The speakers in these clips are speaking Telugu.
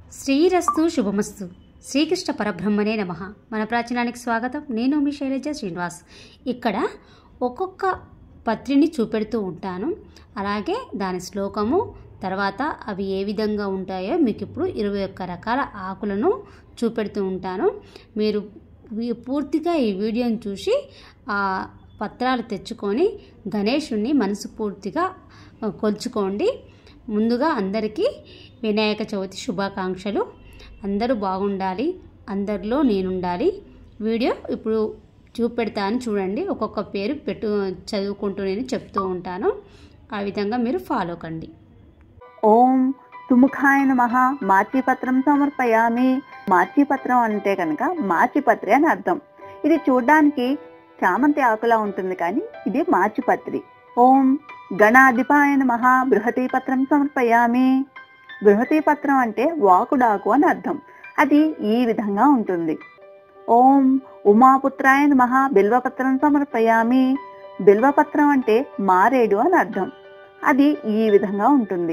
శ్రీరస్తు శుభమస్తు శ్రీకృష్ణ పరబ్రహ్మనే నమ మన ప్రాచీనానికి స్వాగతం నేను మీ శైలజ శ్రీనివాస్ ఇక్కడ ఒక్కొక్క పత్రిని చూపెడుతూ ఉంటాను అలాగే దాని శ్లోకము తర్వాత అవి ఏ విధంగా ఉంటాయో మీకు ఇప్పుడు ఇరవై ఒక్క రకాల ఆకులను చూపెడుతూ ఉంటాను మీరు వీ- పూర్తిగా ఈ వీడియోని చూసి ఆ పత్రాలు తెచ్చుకొని గణేషుణ్ణి మనసు పూర్తిగా ఆ, కొలుచుకోండి ముందుగా అందరికీ వినాయక చవితి శుభాకాంక్షలు అందరూ బాగుండాలి అందరిలో నేనుండాలి వీడియో ఇప్పుడు చూపెడతాను చూడండి ఒక్కొక్క పేరు పెట్టు చదువుకుంటూ నేను చెప్తూ ఉంటాను ఆ విధంగా మీరు ఫాలో కండి ఓం సుముఖాయ నమ మాచిపత్రం సమర్పయామి మాచిపత్రం అంటే కనుక మాచిపత్రి అని అర్థం ఇది చూడ్డానికి చామంతి ఆకులా ఉంటుంది కానీ ఇది మాచిపత్రి ఓం గణాధిపాయ నమ బృహతి పత్రం సమర్పయామి బృహతి పత్రం అంటే వాకుడాకు అని అర్థం అది ఈ విధంగా ఉంటుంది ఓం ఉమాపుత్రాయ నమ బిల్వపత్రం సమర్పయామి బిల్వపత్రం అంటే మారేడు అని అర్థం అది ఈ విధంగా ఉంటుంది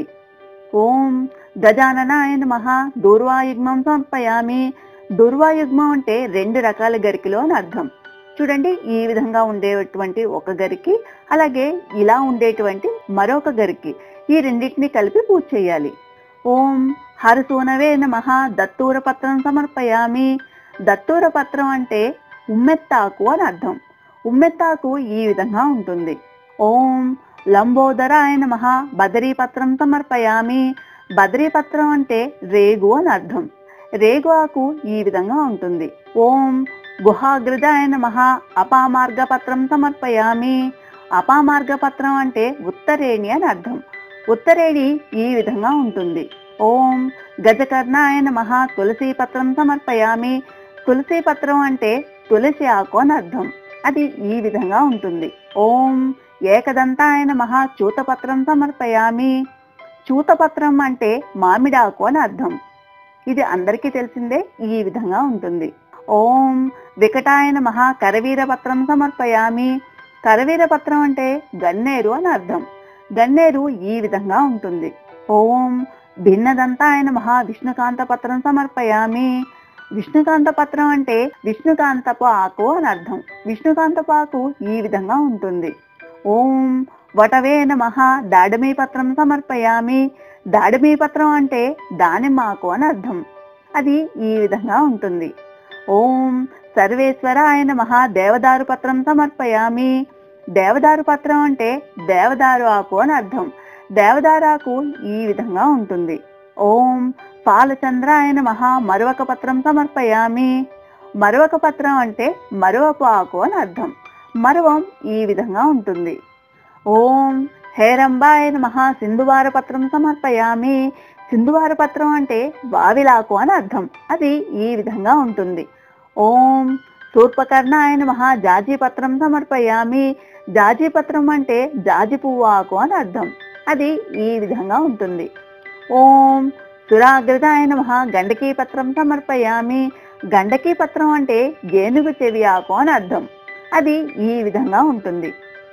ఓం గజాననాయ నమః దూర్వాయుగ్మం సమర్పయామి దూర్వాయుగ్మం అంటే రెండు రకాల గరికిలో అని అర్థం చూడండి ఈ విధంగా ఉండేటువంటి ఒక గరికి అలాగే ఇలా ఉండేటువంటి మరొక గరికి ఈ రెండింటిని కలిపి పూజ చేయాలి ఓం హరసూనవే నమః దత్తూర పత్రం సమర్పయామి దత్తూర పత్రం అంటే ఉమ్మెత్తాకు అని అర్థం ఉమ్మెత్తాకు ఈ విధంగా ఉంటుంది ఓం లంబోదరాయ నమ బదరీపత్రం సమర్పయామి బదరీపత్రం అంటే రేగు అని అర్థం రేగు ఆకు ఈ విధంగా ఉంటుంది ఓం గుహాగ్రజాయ నమ అపామార్గ పత్రం సమర్పయామి అపామార్గ పత్రం అంటే ఉత్తరేణి అని అర్థం ఉత్తరేణి ఈ విధంగా ఉంటుంది ఓం గజకర్ణాయ నమ తులసి పత్రం సమర్పయామి తులసి పత్రం అంటే తులసి ఆకు అని అర్థం అది ఈ విధంగా ఉంటుంది ఓం ఏకదంతాయ నమః చూతపత్రం సమర్పయామి చూతపత్రం అంటే మామిడాకు అని అర్థం ఇది అందరికీ తెలిసిందే ఈ విధంగా ఉంటుంది ఓం వికటాయ నమః కరవీరపత్రం సమర్పయామి కరవీరపత్రం అంటే గన్నేరు అని అర్థం గన్నేరు ఈ విధంగా ఉంటుంది ఓం భిన్నదంతాయ నమః విష్ణుకాంత పత్రం సమర్పయామి విష్ణుకాంత పత్రం అంటే విష్ణుకాంతపు ఆకు అని అర్థం విష్ణుకాంతపు ఆకు ఈ విధంగా ఉంటుంది ఓం వటవే నమ దాడిమీ పత్రం సమర్పయామి దాడిమీ పత్రం అంటే దానిమ్మాకు అని అర్థం అది ఈ విధంగా ఉంటుంది ఓం సర్వేశ్వరాయ నమ దేవదారు పత్రం సమర్పయామి దేవదారు పత్రం అంటే దేవదారు ఆకు అని అర్థం దేవదారు ఆకు ఈ విధంగా ఉంటుంది ఓం పాలచంద్రాయ నమ మరువక పత్రం సమర్పయామి మరువక పత్రం అంటే మరువపు ఆకు అని అర్థం మరువం ఈ విధంగా ఉంటుంది ఓం హేరంబాయ నమ సింధువార పత్రం సమర్పయామి సింధువార పత్రం అంటే వావిలాకు అని అర్థం అది ఈ విధంగా ఉంటుంది ఓం శూర్పకర్ణాయ నమ జాజీ పత్రం సమర్పయామి జాజీ పత్రం అంటే జాజి పువ్వు ఆకు అని అర్థం అది ఈ విధంగా ఉంటుంది ఓం సురాగ్రదాయ నమ గండకీ పత్రం సమర్పయామి గండకీ పత్రం అంటే ఏనుగు చెవి ఆకు అని అర్థం అది ఈ విధంగా ఉంటుంది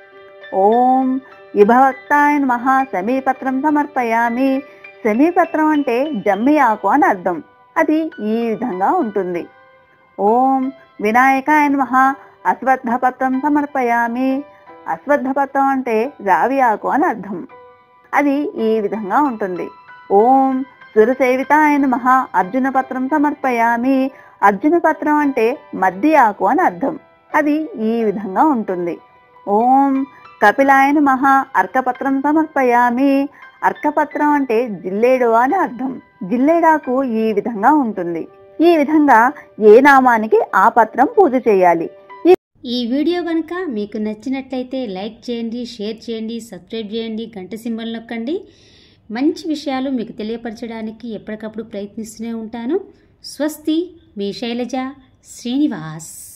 ఓం విభవక్తాయ నమ సమీపత్రం సమర్పయామి సమీపత్రం అంటే జమ్మి ఆకు అని అర్థం అది ఈ విధంగా ఉంటుంది ఓం వినాయకాయ నమ అశ్వత్థపత్రం సమర్పయామి అశ్వత్థపత్రం అంటే రావి ఆకు అని అర్థం అది ఈ విధంగా ఉంటుంది ఓం సురసేవితాయ నమ అర్జున పత్రం సమర్పయామి అర్జున పత్రం అంటే మద్ది ఆకు అని అర్థం అది ఈ విధంగా ఉంటుంది ఓం కపిలాయ నమ అర్కపత్రం సమర్పయామి అర్కపత్రం అంటే జిల్లేడు అని అర్థం జిల్లేడాకు ఈ విధంగా ఉంటుంది ఈ విధంగా ఏ నామానికి ఆ పత్రం పూజ చేయాలి ఈ వీడియో కనుక మీకు నచ్చినట్లయితే లైక్ చేయండి షేర్ చేయండి సబ్స్క్రైబ్ చేయండి గంట సింబల్ నొక్కండి మంచి విషయాలు మీకు తెలియపరచడానికి ఎప్పటికప్పుడు ప్రయత్నిస్తూనే ఉంటాను స్వస్తి మీ శైలజ శ్రీనివాస్